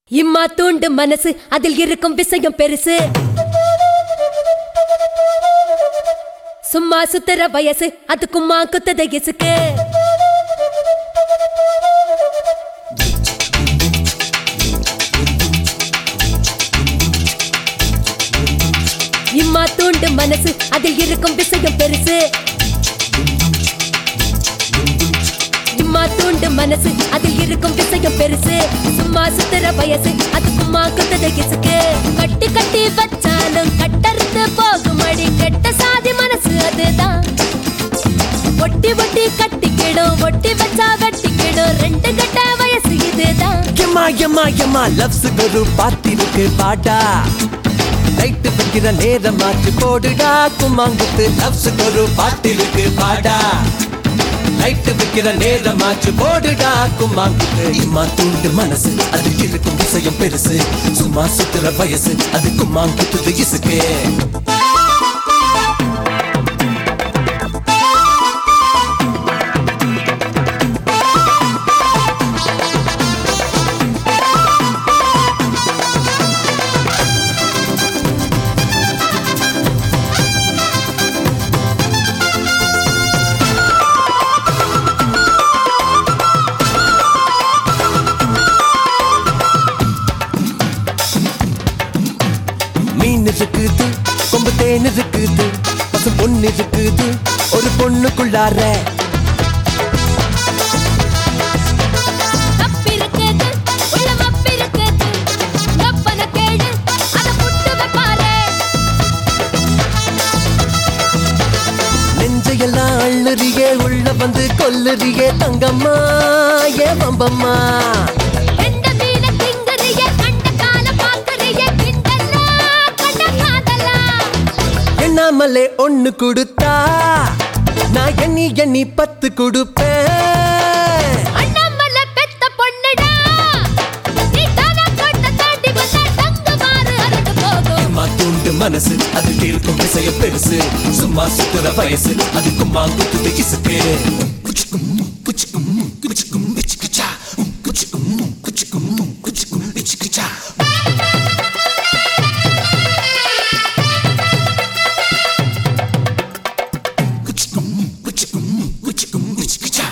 இம்மா தூண்டு மனசு அதில் இருக்கும் விஷயம் பெருசு சும்மா சுத்துற வயசு அதுக்கும்மா குத்தத இசுக்கு இம்மா தூண்டு மனசு அதில் இருக்கும் விஷயம் பெருசு இம்மா தூண்டு மனசு அதில் இருக்கும் விஷயம் பெருசு சும்மா சுத்துற வயசு அதுக்கும்மா குத்தத இசுக்கு கட்டி கட்டி வச்சாலும் கட்டறுத்து போகும் அடி கெட்ட சாதி மனசு அதுதான் ஒட்டி ஒட்டி கட்டிக்கிடும் ஒட்டி வச்சா வெட்டிக்கிடும் ரெண்டு கட்ட வயசு இதுதான் எம்மா எம்மா எம்மா லவ்ஸுக்கு ஒரு பாத்தி இருக்கு பாட்டா லைட்டு வைக்கிற நேரம் மாற்றி போடுடா கும்மாங்குத்து லவ்ஸுக்கு ஒரு பாட்டு இருக்கு பாடா லைட்டு வைக்கிற நேரம் மாற்றி போடுடா கும்மாங்குத்து இம்மா தூண்டு மனசு அது இருக்கும் விஷயம் பெருசு சும்மா சுத்துற வயசு அது கும்மாங்குத்து இசுக்கு மீன் இருக்குது கொம்பு தேன் இருக்குது பசு பொண்ணு இருக்குது ஒரு பொண்ணுக்குள்ளார தப்பிருக்குது, உள்ள மப்பிருக்குது. கப்பன கேடு, அத புட்டு வைப்பாரே. நெஞ்சையெல்லாம் அள்ளுறியே உள்ள வந்து கொல்லுறியே தங்கம்மா ஏன் பம்பம்மா எந்த மீன திங்குறிய, கண்ட கால பாக்குறிய, கிண்டலா, கண்ட காதலா. எண்ணாமலே ஒண்ணு கொடுத்தா நான் எண்ணி எண்ணி பத்து கொடுப்பேன் அண்ணாமலை பெத்த பொண்ணுடா. நீ தானா கொண்ட தாண்டி வந்தா தங்குமாறு அறுந்து போகும். அம்மா தூண்டு மனசு அதுக்கு இருக்கும் விசைய பெருசு சும்மா சுத்துற வயசு அதுக்கும் மாங்குத்து இசுக்கு குச்சிக்கும் குச்சிக்கும் குச்சிக்கும் இச்சுக்குச்சா குச்சிக்கும் குச்சிக்கும் குச்சிக்கும் இச்சுக்குச்சா குச்சிக்கும் குச்சிக்கும் குச்சிக்கும் இச்சுக்குச்சா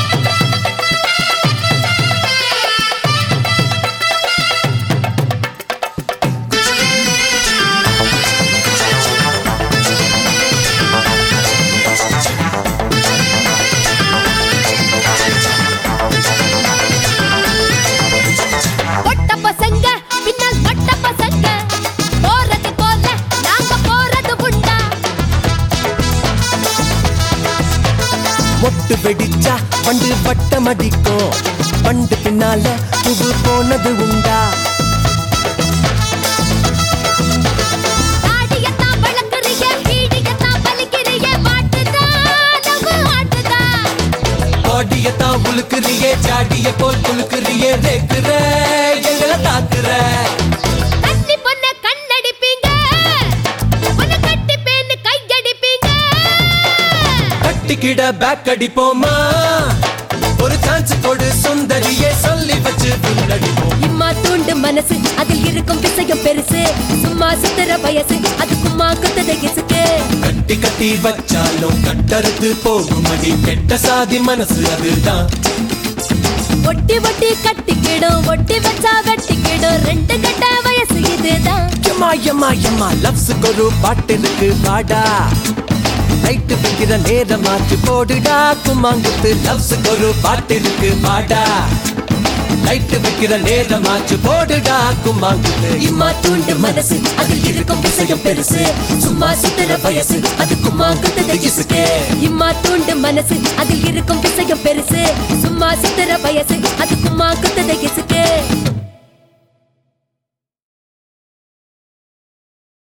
பொட்ட பசங்க, பின்னால் கட்ட பசங்க. போறது போல நாங்க போறது உண்டா மொட்டு வெடிச்சா வண்டு வட்டம் அடிக்கும் வண்டு பின்னால புது போனது உண்டா தாடியத்தான் வளர்க்குறிய, பீடியத்தான் வலிக்கிறிய, மாட்டுதா, நவு ஆட்டுதா. பாடியத்தான் உழுக்குறியே ஜாடிய போல் குலுக்குறியே ரேக்குற எங்களை தாக்குற கன்னி பொண்ண கண்ணடிப்பீங்க, உன்னை கட்டிப்பேன்னு கையடிப்பீங்க. கட்டிக்கிட பேக் அடிப்போமா ஒரு சான்ஸ் கொடு சுந்தரியே சொல்லி வச்சு புல்லடிப்போம் இம்மா தூண்டு மனசு அதில் இருக்கும் விஷயம் பெருசு சும்மா சுத்துற வயசு அதுக்கும்மா குத்தத இசுக்கு கட்டி கட்டி வச்சாலும் கட்டறுத்து போகும் அடி கெட்ட சாதி மனசு அதுதான் ஒட்டி ஒட்டி கட்டிக்கிடும் ஒட்டி வச்சா வெட்டிக்கிடும் ரெண்டு கட்ட வயசு இதுதான் எம்மா எம்மா எம்மா லவ்ஸுக்கு ஒரு பாட்டு இருக்கு பாடா லைட்டு வைக்கிற நேரம் மாற்றி போடுடா கும்மாங்குத்து லவ்ஸுக்கு ஒரு பாட்டு இருக்கு பாடா லைட்டு வைக்கிற நேரம் மாற்றி போடுடா கும்மாங்குத்து இம்மா தூண்டு மனசு அதில் இருக்கும் விஷயம் பெருசு சும்மா சுத்துற வயசு அதுக்கும்மா குத்தத இசுக்கு இம்மா தூண்டு மனசு அதில் இருக்கும் விஷயம் பெருசு சும்மா சுத்துற வயசு அதுக்கும்மா குத்தத இசுக்கு